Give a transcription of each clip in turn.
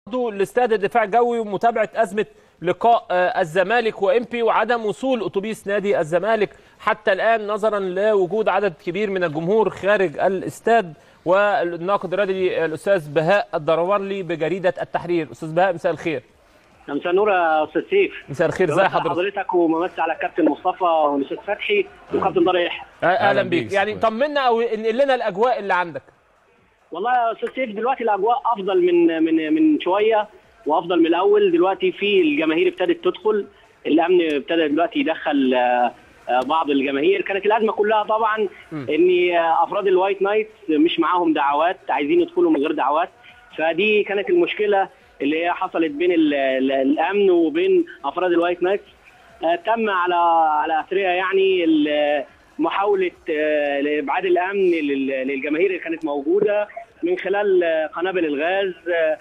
برضه لاستاد الدفاع الجوي ومتابعه ازمه لقاء آه، الزمالك وامبي وعدم وصول اتوبيس نادي الزمالك حتى الان نظرا لوجود عدد كبير من الجمهور خارج الاستاد والناقد الرياضي الاستاذ بهاء الدرورلي بجريده التحرير استاذ بهاء مساء الخير مساء النور يا استاذ سيف مساء الخير ازي بمسي على حضرتك حضرتك وممثل على كابتن مصطفى والاستاذ فتحي وكابتن طارق يحيى آه، اهلا أهلاً بيك بيك، يعني صحيح. طمنا او انقل لنا الاجواء اللي عندك والله يا استاذ سيف دلوقتي الاجواء افضل من من من شويه وافضل من الاول دلوقتي في الجماهير ابتدت تدخل الامن ابتدى دلوقتي يدخل آه، آه، بعض الجماهير كانت الازمه كلها طبعا ان آه، افراد الوايت نايت مش معاهم دعوات عايزين يدخلوا من غير دعوات فدي كانت المشكله اللي هي حصلت بين ال- ال- الامن وبين افراد الوايت نايت آه، تم على على اثرها يعني ال- محاوله آه، لابعاد الامن لل- للجماهير اللي كانت موجوده من خلال آه، قنابل الغاز آه،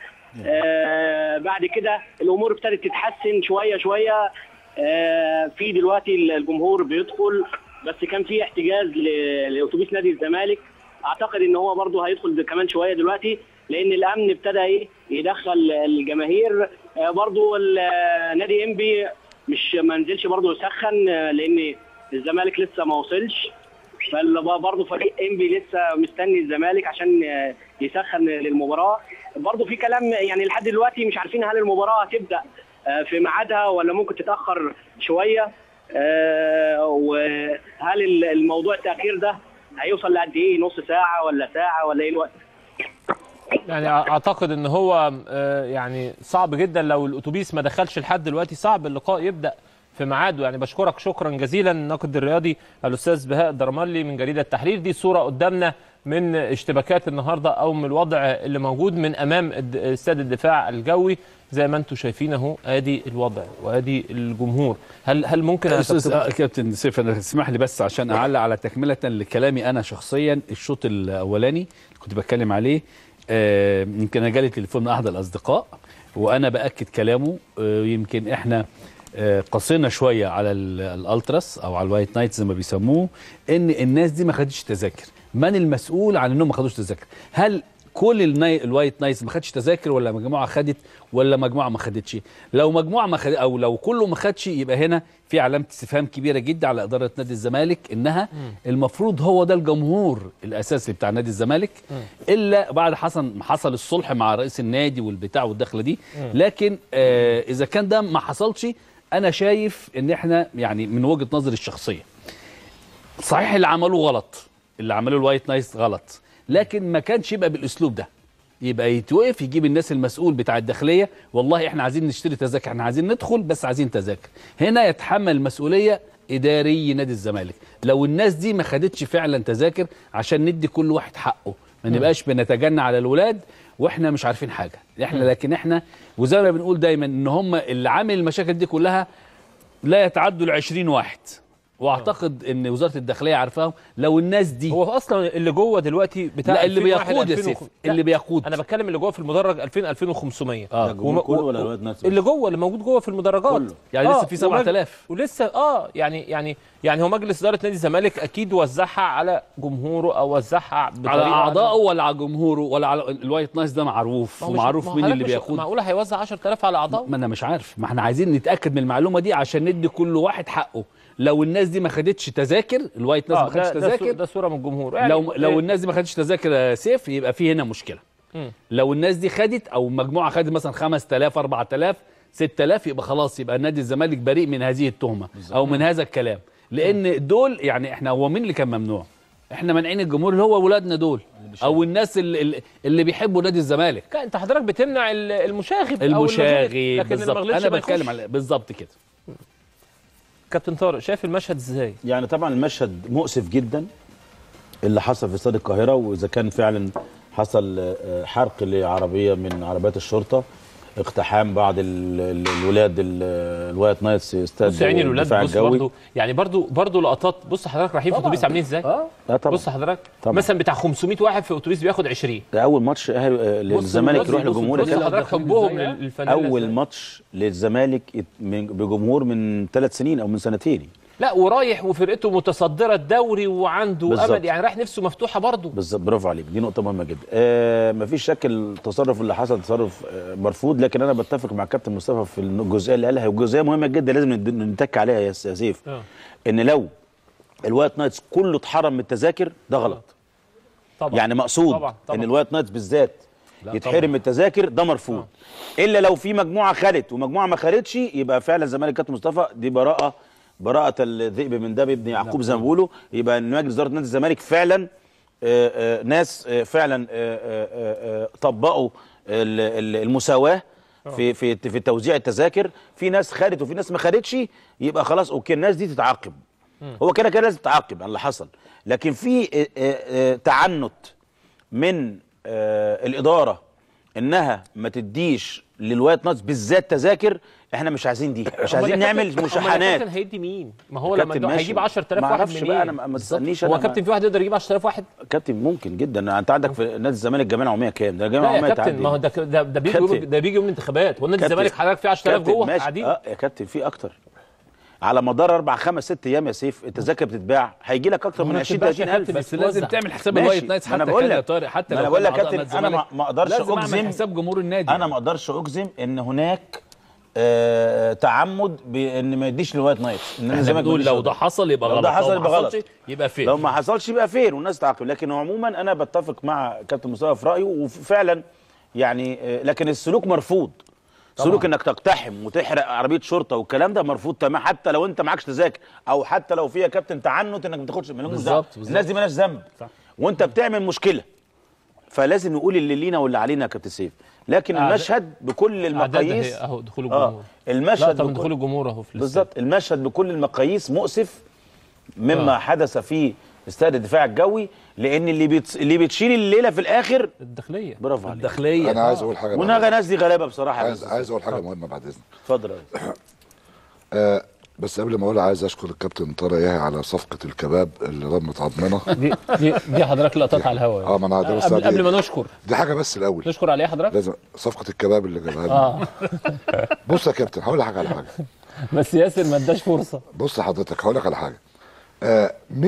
آه، بعد كده الامور ابتدت تتحسن شويه شويه آه، في دلوقتي الجمهور بيدخل بس كان في احتجاز ل- لاتوبيس نادي الزمالك اعتقد ان هو برضه هيدخل كمان شويه دلوقتي لان الامن ابتدى ايه يدخل الجماهير آه، برضه ال- نادي انبي مش ما نزلش برضه يسخن آه، لان الزمالك لسه ما وصلش فبرضه فريق انبي لسه مستني الزمالك عشان آه، يسخن للمباراه برضه في كلام يعني لحد دلوقتي مش عارفين هل المباراه هتبدا آه، في ميعادها ولا ممكن تتاخر شويه آه، وهل ال- الموضوع التاخير ده هيوصل لقد ايه نص ساعه ولا ساعه ولا ايه الوقت يعني اعتقد ان هو آه، يعني صعب جدا لو الاتوبيس ما دخلش لحد دلوقتي صعب اللقاء يبدا في ميعاده يعني بشكرك شكرا جزيلا الناقد الرياضي الاستاذ بهاء الدرملي من جريده التحرير دي صوره قدامنا من اشتباكات النهارده او من الوضع اللي موجود من امام الد- استاد الدفاع الجوي زي ما انتم شايفين اهو ادي الوضع وادي الجمهور هل هل ممكن يا استاذ كابتن- آه، كابتن سيف انا اسمح لي بس عشان اعلق على تكمله لكلامي انا شخصيا الشوط الاولاني اللي كنت بتكلم عليه آه، يمكن انا جالي تليفون من احد الاصدقاء وانا باكد كلامه آه، يمكن احنا آه، قصينا شويه على ال- الالتراس او على الوايت نايت زي ما بيسموه ان الناس دي ما خدتش تذاكر من المسؤول عن انهم ما خدوش تذاكر هل كل الناي... الوايت نايتس ما خدش تذاكر ولا مجموعه خدت ولا مجموعه ما خدتش لو مجموعه ما خد... او لو كله ما خدش يبقى هنا في علامه استفهام كبيره جدا على اداره نادي الزمالك انها المفروض هو ده الجمهور الاساسي بتاع نادي الزمالك الا بعد حصل حصل الصلح مع رئيس النادي والبتاع والدخله دي لكن آه اذا كان ده ما حصلش انا شايف ان احنا يعني من وجهه نظري الشخصيه صحيح اللي عملوه غلط اللي عملوه الوايت نايس غلط لكن ما كانش يبقى بالاسلوب ده يبقى يتوقف يجيب الناس المسؤول بتاع الداخليه والله احنا عايزين نشتري تذاكر احنا عايزين ندخل بس عايزين تذاكر هنا يتحمل مسؤوليه اداري نادي الزمالك لو الناس دي ما خدتش فعلا تذاكر عشان ندي كل واحد حقه ما نبقاش بنتجنى على الولاد واحنا مش عارفين حاجه احنا لكن احنا وزي ما بنقول دايما ان هم اللي عامل المشاكل دي كلها لا يتعدوا ال 20 واحد واعتقد ان وزاره الداخليه عارفاهم لو الناس دي هو اصلا اللي جوه دلوقتي بتاع لا اللي 2001 بيقود يا 2000 سيف وخ- لا، اللي بيقود انا بتكلم اللي جوه في المدرج 2000 2500 اه الجمهور كله ولا الواد نفسه بس؟ اللي جوه اللي موجود جوه في المدرجات كله. يعني لسه في 7000. ومج- ولسه اه يعني يعني يعني هو مجلس اداره نادي الزمالك اكيد وزعها على جمهوره او وزعها بطريقه على اعضائه عدل. ولا على جمهوره ولا على الوايت نايس ده معروف ما هو مش- ومعروف ما هو مين حضرتك اللي مش- بيقود معقوله هيوزع 10000 على اعضائه ما انا مش عارف ما احنا عايزين نتاكد من المعلومه دي عشان ندي كل واحد حقه لو الناس دي ما خدتش تذاكر الوايت ناس اه ما خدتش ده, ده, صو- تذاكر ده صوره من الجمهور يعني لو لو إيه؟ الناس دي ما خدتش تذاكر يا سيف يبقى في هنا مشكله مم. لو الناس دي خدت او مجموعه خدت مثلا 5000 4000 6000 يبقى خلاص يبقى نادي الزمالك بريء من هذه التهمه او من هذا الكلام لان دول يعني احنا هو مين اللي كان ممنوع احنا مانعين الجمهور اللي هو ولادنا دول او الناس اللي, اللي- اللي بيحبوا نادي الزمالك لا، انت حضرتك بتمنع ال- المشاغب أو المشاغب لكن بالظبط المغلطش انا ما بتكلم يخش. على بالظبط كده كابتن طارق شايف المشهد ازاي يعني طبعا المشهد مؤسف جدا اللي حصل في استاد القاهره واذا كان فعلا حصل آه، حرق لعربيه من عربيات الشرطه اقتحام بعض ال- ال- الولاد ال- الوايت نايتس استاد بص يا عيني الولاد الدفاع بص الجوي برضه يعني برضه برضه لقطات بص حضرتك رايحين في اتوبيس عاملين ازاي اه لا طبعا بص حضرتك طبعا. مثلا بتاع 500 واحد في اتوبيس بياخد 20 ده اول ماتش أهل- آه، للزمالك بص- يروح بص- لجمهور بص كده. حضرتك داخلين حبهم إزاي؟ لل- للفانيلا اول إزاي؟ ماتش للزمالك يت- من- بجمهور من ثلاث سنين او من سنتين لا ورايح وفرقته متصدره الدوري وعنده بالظبط. امل يعني رايح نفسه مفتوحه برضه بالظبط برافو عليك دي نقطه مهمه جدا آه مفيش شك التصرف اللي حصل تصرف آه مرفوض لكن انا بتفق مع كابتن مصطفى في الجزئيه اللي قالها وجزئيه مهمه جدا لازم ند- نتك عليها يا س- يا سيف آه. ان لو الوايت نايتس كله اتحرم من التذاكر ده غلط طبعا يعني مقصود طبعا طبعا ان الوايت نايتس بالذات يتحرم من التذاكر ده مرفوض الا لو في مجموعه خدت ومجموعه ما خدتش يبقى فعلا الزمالك كابتن مصطفى دي براءه براءه الذئب من دم ابن يعقوب زي ما بيقولوا يبقى ان مجلس اداره نادي الزمالك فعلا آه، آه، ناس آه، فعلا آه، آه، آه، آه، طبقوا ال- ال- المساواه في في في توزيع التذاكر في ناس خدت وفي ناس ما خدتش يبقى خلاص اوكي الناس دي تتعاقب هو كده كده لازم تتعاقب على اللي حصل لكن في آه، آه، آه، تعنت من آه، الاداره انها ما تديش للوايت نايتس بالذات تذاكر احنا مش عايزين دي مش أمال عايزين يا نعمل كابتن- أمال مشاحنات الكابتن هيدي مين؟ ما هو كابتن لما ده ماشي. هيجيب 10000 ما واحد أعرفش منين؟ بقى، أنا ما- ما تسألنيش هو أنا ما- كابتن في واحد يقدر يجيب 10000 واحد؟ كابتن ممكن جدا انت عندك في نادي الزمالك الجمعيه العموميه كام ده الجمعيه لا يا العموميه كابتن ما هو تعدي ده ده ده بيجي يوم كابتن. ده بيجي يوم الانتخابات هو نادي كابتن. الزمالك حضرتك فيه 10000 كابتن جوه ماشي. قاعدين اه يا كابتن في اكتر على مدار اربع خمس ست ايام يا سيف التذاكر بتتباع هيجي لك اكتر ما من ما 20 بتتباعش يا 30 الف كابتن. بس لازم بتوزع. تعمل حساب ماشي. الوايت نايتس ما أنا حتى بقول كان يا لك. طارق حتى ما لو أنا بقول كان لك أعضاء كابتن، نادي أنا ما- الزمالك، ما أقدرش لازم أجزم. اعمل حساب جمهور النادي انا ما اقدرش اجزم ان هناك آه تعمد بان ما يديش للوايت نايت ان احنا الزمالك بنقول ما لو يديش ده حصل يبقى لو غلط ده حصل لو يبقى ما غلط. حصلش يبقى فين لو ما حصلش يبقى فين والناس تعاقب لكن عموما انا بتفق مع كابتن مصطفى في رايه وفعلا يعني آه، لكن السلوك مرفوض سلوك انك تقتحم وتحرق عربيه شرطه والكلام ده مرفوض تمام حتى لو انت معكش تذاكر او حتى لو فيها كابتن تعنت انك ما تاخدش مالهمش بالظبط، دعوة. بالظبط. الناس دي مالهاش ذنب وانت بتعمل مشكله فلازم نقول اللي لينا واللي علينا يا كابتن سيف لكن أعداد- المشهد بكل أعداد المقاييس أهي اهو دخول اه الجمهور لا المشهد طبعا بكل- دخول الجمهور اهو في الاستاد. بالظبط المشهد بكل المقاييس مؤسف مما آه. حدث في استاد الدفاع الجوي لان اللي بيتص... اللي بتشيل الليله في الاخر الداخليه برافو عليك الداخليه انا عايز اقول حاجه بعد ونغى إذنك. ناس دي غلابه بصراحه عايز عايز اقول حاجه مهمه بعد اذنك اتفضل يا أستاذ. آه بس قبل ما اقول عايز اشكر الكابتن طارق ياهي على صفقه الكباب اللي رمت عظمنا دي دي, دي حضرتك لقطات على الهواء اه ما انا هدرس قبل, دي. قبل ما نشكر دي حاجه بس الاول نشكر عليها حضرتك لازم صفقه الكباب اللي جابها لنا اه بص يا كابتن هقول لك على حاجه بس ياسر ما اداش فرصه بص حضرتك هقول لك على حاجه آه 100%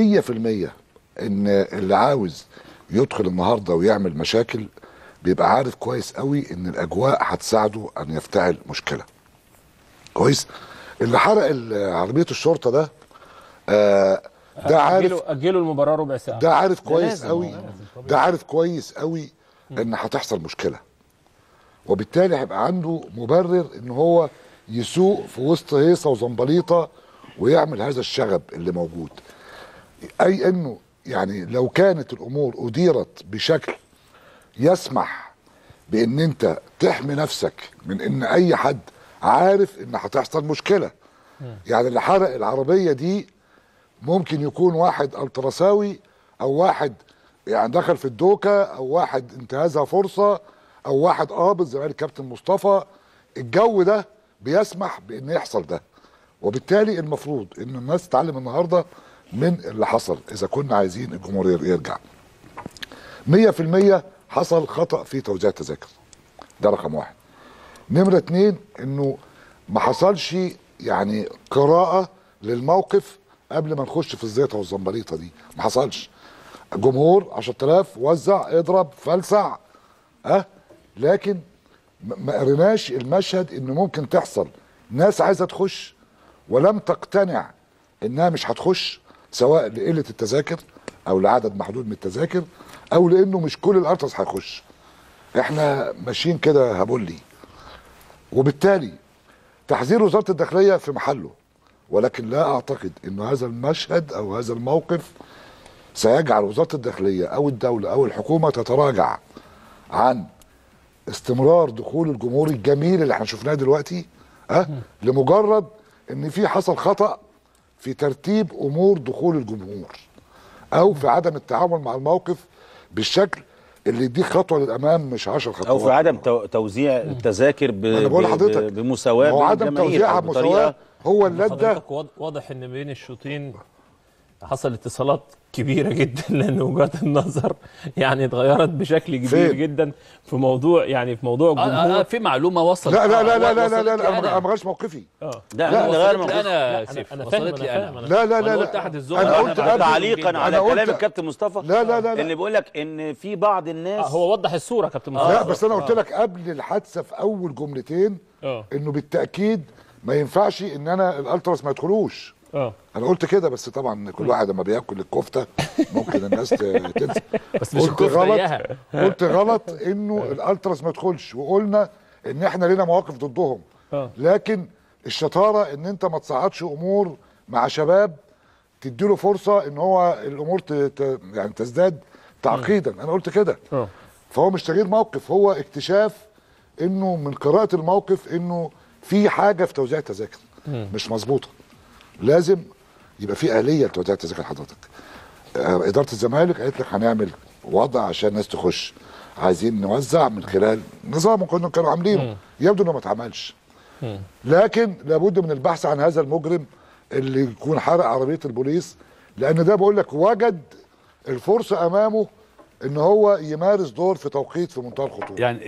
ان اللي عاوز يدخل النهارده ويعمل مشاكل بيبقى عارف كويس قوي ان الاجواء هتساعده ان يفتعل مشكله كويس اللي حرق ال- عربيه الشرطه ده آه ده عارف اجلوا اجلوا المباراه ربع ساعه ده عارف كويس لازم، قوي ده عارف كويس قوي ان هتحصل مشكله وبالتالي هيبقى عنده مبرر ان هو يسوق في وسط هيصه وزنبليطه ويعمل هذا الشغب اللي موجود اي انه يعني لو كانت الامور اديرت بشكل يسمح بان انت تحمي نفسك من ان اي حد عارف ان هتحصل مشكله يعني اللي حرق العربيه دي ممكن يكون واحد التراساوي او واحد يعني دخل في الدوكه او واحد انتهزها فرصه او واحد قابض زي ما قال الكابتن مصطفى الجو ده بيسمح بان يحصل ده وبالتالي المفروض ان الناس تتعلم النهارده من اللي حصل اذا كنا عايزين الجمهور يرجع 100% حصل خطا في توزيع التذاكر ده رقم واحد نمرة اتنين انه ما حصلش يعني قراءة للموقف قبل ما نخش في الزيطة والزنبليطة دي ما حصلش جمهور 10000 وزع اضرب فلسع اه لكن ما- ما قريناش المشهد انه ممكن تحصل ناس عايزة تخش ولم تقتنع انها مش هتخش سواء لقلة التذاكر او لعدد محدود من التذاكر او لانه مش كل الارتس هيخش احنا ماشيين كده هبولي وبالتالي تحذير وزاره الداخليه في محله ولكن لا اعتقد انه هذا المشهد او هذا الموقف سيجعل وزاره الداخليه او الدوله او الحكومه تتراجع عن استمرار دخول الجمهور الجميل اللي احنا شفناه دلوقتي ها لمجرد ان في حصل خطا في ترتيب امور دخول الجمهور او في عدم التعامل مع الموقف بالشكل اللي يديك خطوه للامام مش 10 خطوات او في عدم تو- توزيع التذاكر ب... انا بقول ب- لحضرتك ب- بمساواه هو بين عدم الجماهير توزيعها أو بمساواه هو اللي ادى حضرتك واض- واضح ان بين الشوطين حصل اتصالات كبيره جدا لان وجهات النظر يعني اتغيرت بشكل كبير فين؟ جدا في موضوع يعني في موضوع آه، آه، الجمهور في معلومه وصلت لا لا لا لا لا لا, وصلت لا, لي لا انا أنا. ما غيرش موقفي اه ده لا احنا غير وصلت لي موقف انا أنا- سيف أنا فاهم، وصلت لي أنا انا فاهم، لا لا لا أنا لا قلت أحد انا الزملاء قلت أنا قبل تعليقا أنا على قلت- كلام الكابتن مصطفى لا لا لا لا. اللي بيقول لك ان في بعض الناس آه، هو وضح الصوره كابتن مصطفى لا بس انا قلت لك قبل الحادثه في اول جملتين اه انه بالتاكيد ما ينفعش ان انا الالتراس ما يدخلوش اه انا قلت كده بس طبعا كل واحد لما بياكل الكفته ممكن الناس ت- تنسى بس مش قلت الكفته غلط اياها قلت غلط انه الالتراس ما يدخلش وقلنا ان احنا لنا مواقف ضدهم اه لكن الشطاره ان انت ما تصعدش امور مع شباب تديله فرصه ان هو الامور ت... ت... يعني تزداد تعقيدا انا قلت كده اه فهو مش تغيير موقف هو اكتشاف انه من قراءه الموقف انه في حاجه في توزيع التذاكر مش مظبوطه لازم يبقى في اليه لتوزيع التذاكر حضرتك آه، اداره الزمالك قالت لك هنعمل وضع عشان الناس تخش عايزين نوزع من خلال نظام كنا كانوا عاملينه يبدو انه ما اتعملش لكن لابد من البحث عن هذا المجرم اللي يكون حرق عربيه البوليس لان ده بقول لك وجد الفرصه امامه ان هو يمارس دور في توقيت في منتهى الخطوره يعني